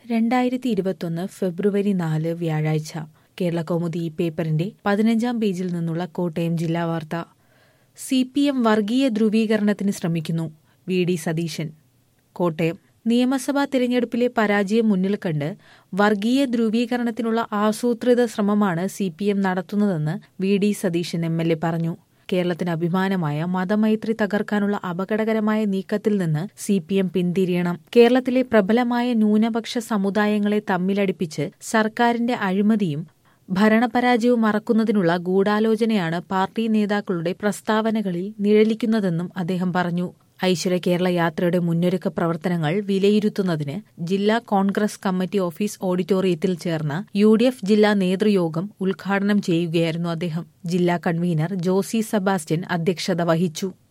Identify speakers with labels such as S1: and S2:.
S1: രണ്ടായിരത്തി ഇരുപത്തൊന്ന് ഫെബ്രുവരി നാല് വ്യാഴാഴ്ച കേരള കൗമുദി ഈ പേപ്പറിന്റെ പതിനഞ്ചാം പേജിൽ നിന്നുള്ള കോട്ടയം ജില്ലാ വാർത്ത സി പി എം വർഗീയ ധ്രുവീകരണത്തിന് ശ്രമിക്കുന്നു വി ഡി സതീശൻ കോട്ടയം നിയമസഭാ തിരഞ്ഞെടുപ്പിലെ പരാജയം മുന്നിൽ കണ്ട് വർഗീയ ധ്രുവീകരണത്തിനുള്ള ആസൂത്രിത ശ്രമമാണ് സി പി എം നടത്തുന്നതെന്ന് V D Satheesan M L A പറഞ്ഞു കേരളത്തിന് അഭിമാനമായ മതമൈത്രി തകർക്കാനുള്ള അപകടകരമായ നീക്കത്തിൽ നിന്ന് സി പി എം പിന്തിരിയണം കേരളത്തിലെ പ്രബലമായ ന്യൂനപക്ഷ സമുദായങ്ങളെ തമ്മിലടിപ്പിച്ച് സർക്കാരിന്റെ അഴിമതിയും ഭരണപരാജയവും മറക്കുന്നതിനുള്ള ഗൂഢാലോചനയാണ് പാർട്ടി നേതാക്കളുടെ പ്രസ്താവനകളിൽ നിഴലിക്കുന്നതെന്നും അദ്ദേഹം പറഞ്ഞു ഐശ്വര്യ കേരള യാത്രയുടെ മുന്നൊരുക്ക പ്രവർത്തനങ്ങൾ വിലയിരുത്തുന്നതിന് ജില്ലാ കോൺഗ്രസ് കമ്മിറ്റി ഓഫീസ് ഓഡിറ്റോറിയത്തിൽ ചേർന്ന യു ഡി എഫ് ജില്ലാ നേതൃയോഗം ഉദ്ഘാടനം ചെയ്യുകയായിരുന്നു അദ്ദേഹം ജില്ലാ കൺവീനർ ജോസി സെബാസ്റ്റ്യൻ അധ്യക്ഷത വഹിച്ചു